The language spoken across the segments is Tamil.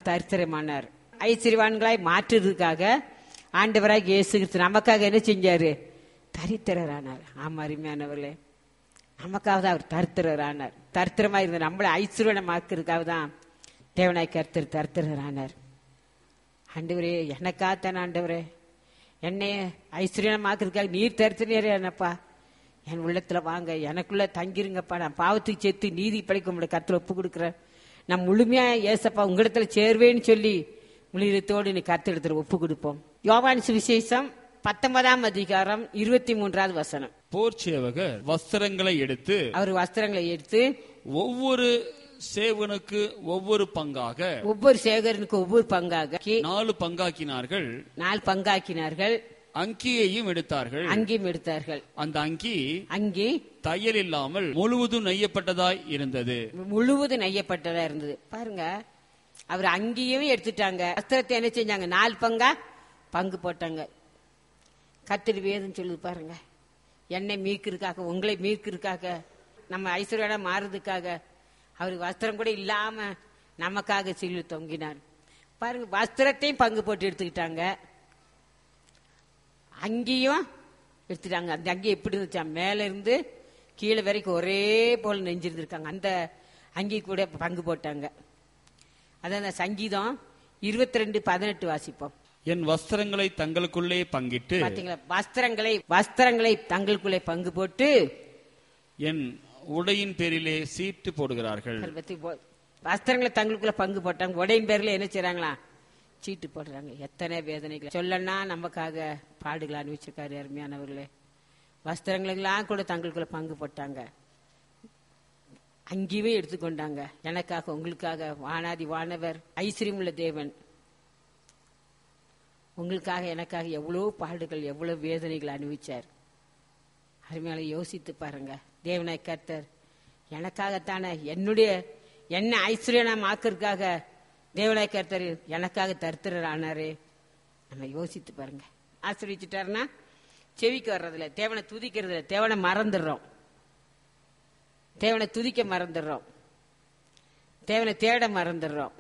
தரித்திரமானார் ஐஸ்வர்யவான்களாய் மாற்றுறதுக்காக ஆண்டவராக இயேசு கிறிஸ்து நமக்காக என்ன செஞ்சாரு தரித்திரரானார் ஆமா அருமையானவர்களே நமக்காக தான் அவர் தரித்திரரானார் தரித்திரமா இருந்த நம்மளை ஐஸ்வர்யமாக்குறதுக்காக தான் தேவனாய் கருத்தர் தரித்திரரானார் ஆண்டவரே எனக்காகத்தான் ஆண்டவரே என்னைய ஐஸ்வர்யமாக்குறதுக்காக நீர் தரித்திரே என்னப்பா என் உள்ளத்துல வாங்க எனக்குள்ள தங்கிருங்கப்பா நான் பாவத்துக்கு சேர்த்து நீதி படைக்க உங்களுடைய கருத்துல ஒப்பு கொடுக்குறேன் நான் முழுமையா ஏசப்பா உங்களிடத்துல சேர்வேன்னு சொல்லி முழுதத்தோடு நீ கருத்து இடத்துல ஒப்பு கொடுப்போம் யோவான் சுவிசேஷம் பத்தொன்பதாம் அதிகாரம் இருபத்தி மூன்றாவது வசனம் போர் சேவகர் வஸ்திரங்களை எடுத்து அவர் வஸ்திரங்களை எடுத்து ஒவ்வொரு சேவனுக்கு ஒவ்வொரு பங்காக ஒவ்வொரு சேகரனுக்கு ஒவ்வொரு பங்காக நாலு பங்காக்கினார்கள் நாலு பங்காக்கினார்கள் அங்கியையும் எடுத்தார்கள் அங்கேயும் எடுத்தார்கள் அந்த அங்கி அங்கே தையல் இல்லாமல் முழுவதும் நெய்யப்பட்டதாய் இருந்தது முழுவதும் நெய்யப்பட்டதா இருந்தது பாருங்க அவர் அங்கேயும் எடுத்துட்டாங்க வஸ்திரத்தை என்ன செஞ்சாங்க நாலு பங்கா பங்கு போட்டாங்க கத்திரி வேதம் சொல்லுது பாருங்க என்னை மீட்கிறதுக்காக உங்களை மீட்கிறதுக்காக நம்ம ஐஸ்வர்யா மாறுறதுக்காக அவர் வஸ்திரம் கூட இல்லாம நமக்காக சில்லு தொங்கினார் பாருங்க வஸ்திரத்தையும் பங்கு போட்டு எடுத்துக்கிட்டாங்க அங்கேயும் எடுத்துட்டாங்க அந்த அங்கே எப்படி இருந்துச்சா மேல இருந்து கீழே வரைக்கும் ஒரே போல் நெஞ்சிருந்திருக்காங்க அந்த அங்கி கூட பங்கு போட்டாங்க அதான் அந்த சங்கீதம் இருபத்தி ரெண்டு பதினெட்டு வாசிப்போம் என் வஸ்திரங்களை தங்களுக்குள்ளே பங்கிட்டு பாத்தீங்களா வஸ்திரங்களை வஸ்திரங்களை தங்களுக்குள்ளே பங்கு போட்டு என் உடையின் பேரிலே சீட்டு போடுகிறார்கள் அதை பத்தி போ- வஸ்திரங்களை தங்களுக்குள்ள பங்கு போட்டாங்க உடையின் பேர்ல என்ன செய்றாங்களா சீட்டு போடுறாங்க எத்தனை வேதனைகள் சொல்லனா நமக்காக பாடுகளை அனுபவிச்சிருக்காரு அருமையானவர்களே வஸ்திரங்களுக்கெல்லாம் கூட தங்களுக்குள்ள பங்கு போட்டாங்க அங்கேயுமே எடுத்துக்கொண்டாங்க எனக்காக உங்களுக்காக வானாதி வானவர் ஐஸ்வர்யமுள்ள தேவன் உங்களுக்காக எனக்காக எவ்வளவு பாடுகள் எவ்வளவு வேதனைகள் அனுபவிச்சார் அருமையால யோசித்து பாருங்க தேவனாய் கர்த்தர் எனக்காகத்தானே என்னுடைய என்ன ஐஸ்வர்யனாம் ஆக்கிறதுக்காக தேவனாய் கர்த்தர் எனக்காக தருத்திரர் ஆனாரே நம்ம யோசித்து பாருங்க ஆசிரியச்சிட்டாருன்னா செவிக்கு வர்றதில்ல தேவனை துதிக்கிறதுல தேவனை மறந்துடுறோம் தேவனை துதிக்க மறந்துடுறோம் தேவனை தேட மறந்துடுறோம்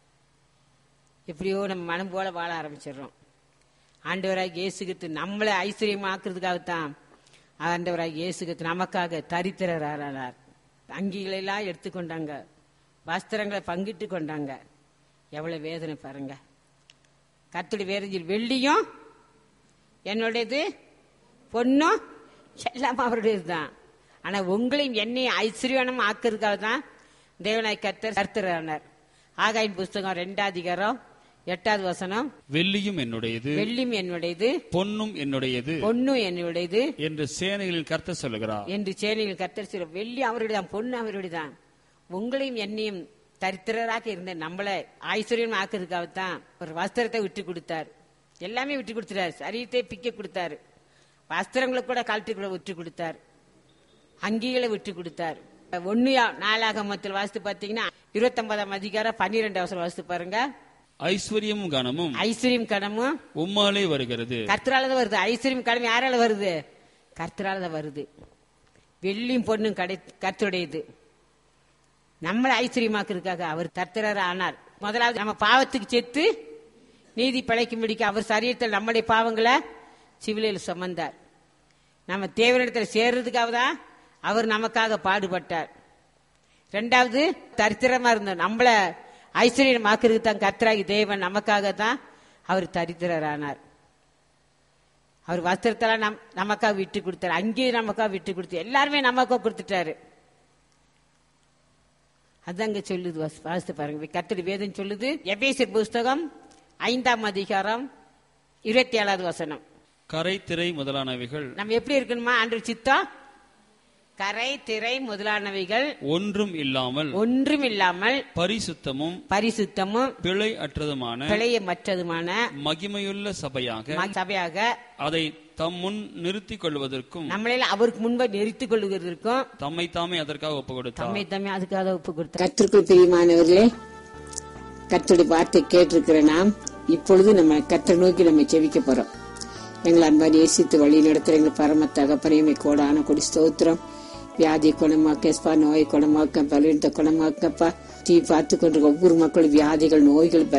எப்படியோ நம்ம மனம் போல வாழ ஆரம்பிச்சிடுறோம் ஆண்டவராக இயேசுகிட்டு நம்மளை ஐஸ்வர்யமாக்குறதுக்காகத்தான் ஆண்டவராக இயேசுகிட்டு நமக்காக தரித்திரரானார் அங்கிகளெல்லாம் எடுத்துக்கொண்டாங்க வஸ்திரங்களை பங்கிட்டு கொண்டாங்க எவ்வளவு வேதனை பாருங்க கத்துடி வேதனையில் வெள்ளியும் என்னுடையது பொண்ணும் எல்லாம் அவருடையது தான் ஆனா உங்களையும் என்னையும் ஐஸ்வர்யனம் ஆக்குறதுக்காக தான் தேவனாய் கர்த்தர் கர்த்தரானார் ஆகாயின் புஸ்தகம் ரெண்டாவது அதிகாரம் எட்டாவது வசனம் வெள்ளியும் என்னுடையது வெள்ளியும் என்னுடையது பொன்னும் என்னுடையது பொண்ணும் என்னுடையது என்று சேனைகளில் கர்த்தர் சொல்லுகிறார் என்று சேனையில் கர்த்தர் சொல்ல வெள்ளி அவருடையதான் பொண்ணு அவருடையதான் உங்களையும் என்னையும் தரித்திரராக இருந்த நம்மளை ஐஸ்வர்யம் ஆக்குறதுக்காகத்தான் ஒரு வஸ்திரத்தை விட்டு கொடுத்தார் எல்லாமே விட்டு கொடுத்துட்டாரு சரீரத்தை பிக்க கொடுத்தாரு வஸ்திரங்களை கூட கழட்டி கூட விட்டு கொடுத்தார் அங்கிகளை விட்டு கொடுத்தார் ஒன்னு நாலாகமத்தில் வாசித்து பார்த்தீங்கன்னா இருபத்தொன்பதாம் அதிகாரம் பன்னிரெண்டு அவசரம் வாசித்து பாருங்க ஐஸ்வர்யமும் கனமும் ஐஸ்வர்யம் கடமும் உம்மாலே வருகிறது கர்த்தரால தான் வருது ஐஸ்வர்யம் கடமை யாரால வருது கர்த்தரால தான் வருது வெள்ளியும் பொண்ணும் கடை கர்த்தருடையது நம்மளை ஐஸ்வர்யமாக்குறதுக்காக அவர் கர்த்தரர் ஆனார் முதலாவது நம்ம பாவத்துக்கு செத்து நீதி பிழைக்கும்படிக்கு அவர் சரீரத்தில் நம்முடைய பாவங்களை சிவிலையில் சுமந்தார் நம்ம தேவனிடத்தில் சேர்றதுக்காக தான் அவர் நமக்காக பாடுபட்டார் ரெண்டாவது தரித்திரமா இருந்தோம் நம்மள ஐஸ்வர்யமாக்குறதுக்கு தான் கர்த்தராகி தேவன் நமக்காக தான் அவர் தரித்திரரானார் அவர் வஸ்திரத்தெல்லாம் நம் நமக்காக விட்டு கொடுத்தாரு அங்கேயும் நமக்காக விட்டு கொடுத்து எல்லாருமே நமக்காக கொடுத்துட்டாரு அதாங்க சொல்லுது வாசி- வாசித்து பாருங்க கத்தடி வேதம் சொல்லுது எபேசியர் புஸ்தகம் ஐந்தாம் அதிகாரம் இருபத்தி ஏழாவது வசனம் கரை திரை முதலானவைகள் நம்ம எப்படி இருக்கணுமா அன்று சித்தம் கரை திரை முதலானவைகள் ஒன்றும் இல்லாமல் ஒன்றும் இல்லாமல் பரிசுத்தமும் பரிசுத்தமும் பிழை அற்றதுமான பிழையமற்றதுமான மகிமையுள்ள சபையாக ம- சபையாக அதை தம் முன் நிறுத்திக் கொள்வதற்கும் நம்மள அவருக்கு முன்பு நெறித்துக் கொள்வதற்கும் தம்மை தாமே அதற்காக ஒப்பு கொடுத்தார் தம்மை தம்மை அதுக்காக ஒப்பு கொடுத்தார் கத்திற்குள் பிரியமானவர்களே கத்தருடைய வார்த்தை கேட்டிருக்கிற நாம் இப்பொழுது நம்ம கத்தரை நோக்கி நம்ம செவிக்க போறோம் எங்களை அன்பா நேசித்து வழி நடத்துற எங்கள் பரம தகப்பனையுமே கோடான கொடி ஸ்தோத்திரம் வியாதி குணமாக்க ஸ்பா நோய் குணமாக்க பலவீனத்தை குணமாக்கப்பா டீ பார்த்து கொண்டு ஒவ்வொரு மக்களும் வியாதிகள் நோய்கள்